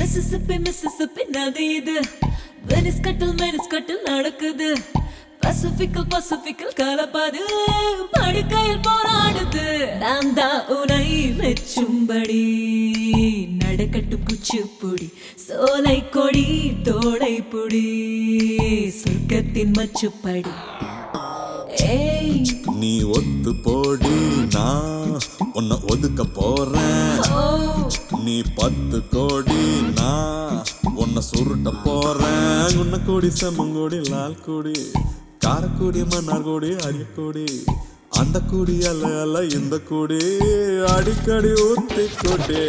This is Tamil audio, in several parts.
மிசிசிப்பி மிசிசிப்பி நதி இது வெனிஸ் கட்டில் மெனிஸ் கட்டில் நடக்குது பசிபிக்கல் பசிபிக்கல் கலப்பது படுக்கையில் போராடுது நான் தான் உனை மெச்சும்படி நடக்கட்டும் குச்சிப்புடி சோலை கொடி தோடை புடி சொர்க்கத்தின் மச்சுப்படி ஏய் நீ ஒத்து போடி நான் உன்னை ஒதுக்க போறேன் ஓ நீ பத்து கோடி நான் உன்னை சுருட்ட போறேன் உன்னை கோடி செம்மங்கோடி லால் கோடி காரக்கோடி மன்னார் கோடி அரியக்கோடி அந்த கூடி அல்ல அல்ல இந்த கூடி அடிக்கடி ஊத்தி கொடி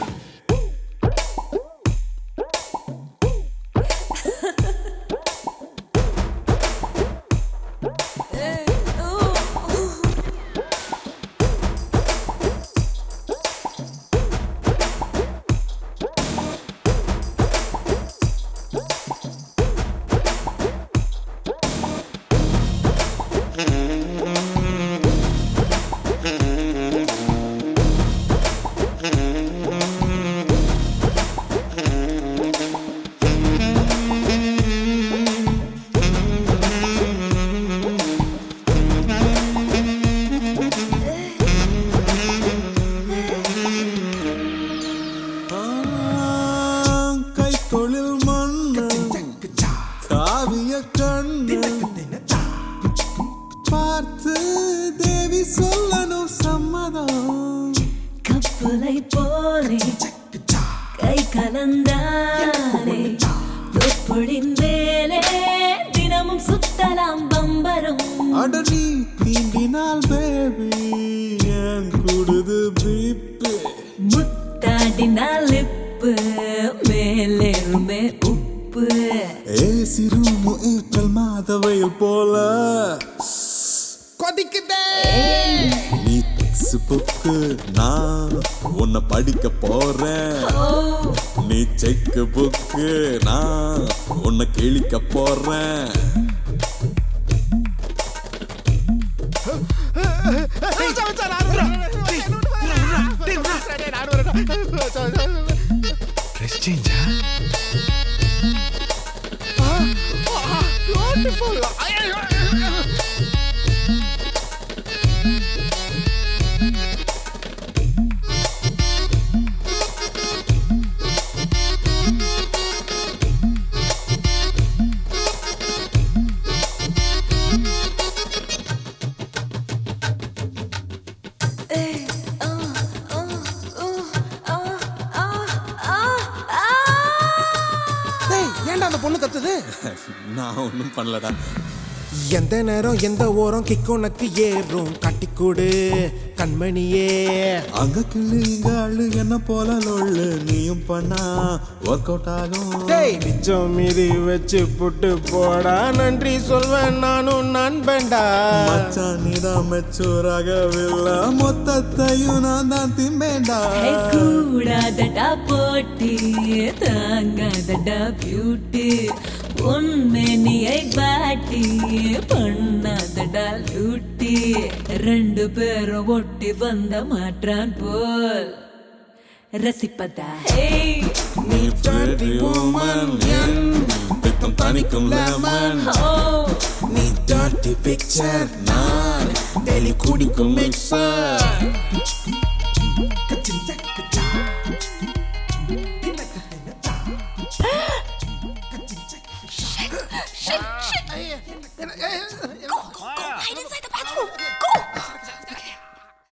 கை தொழில் மன்னன் காவிய கண்ணன் பார்த்து தேவி சொல்லணும் சம்மதம் கப்பலை போலே கை கலந்தானே தொப்புளின் மேலே தினமும் சுத்தலாம் பம்பரம் அட நீ தீண்டினால் பேபி ஏன் கூடுது பீப்பு முத்தாடினால் இப்பு மேலேறுமே உப்பு ஏசி ரூமு ஏப்ரல் மாத வெயில் போல கொதிக்குதே நீ டெக்ஸ்ட் புக்கு நான் உன்னை படிக்க போறேன் ஓ நீ செக் புக்கு நான் உன்னை கிழிக்க போறேன் ட்ரெஸ் சேஞ்சா பியூட்டிஃபுல் டேய் ஏன்டா அந்த பொண்ணு கத்துது நான் ஒன்றும் பண்ணலடா எந்த நேரம் எந்த ஓரம் கிக் உனக்கு ஏறும் கட்டிக்கூடு கண்மணியே அங்க கிள்ளு இங்க அள்ளு என்ன போல லொள்ளு நீயும் பண்ணா ஒர்க் அவுட் ஆகும் டேய் மிச்சம் மீதி வச்சு புட்டு போடா நன்றி சொல்வேன் நானும் நண்பன்டா மச்சான் நீதான் மெச்சூராகவில்லை மொத்தத்தையும் நான் தான் திம்பேண்டா ஹே, கூடாதடா போட்டி தாங்காதடா பியூட்டி உண்மையை பாட்டி பண்ணாதடா லூட்டி ரெண்டு பேரும் ஒட்டி வந்த மாற்றான் போல் ரசிப்பதா ஹே நீ pretty woman என் பித்தம் தணிக்கும் லெமன் ஓ நீ dirty picture நான் டெய்லி குடிக்கும் மிக்சர்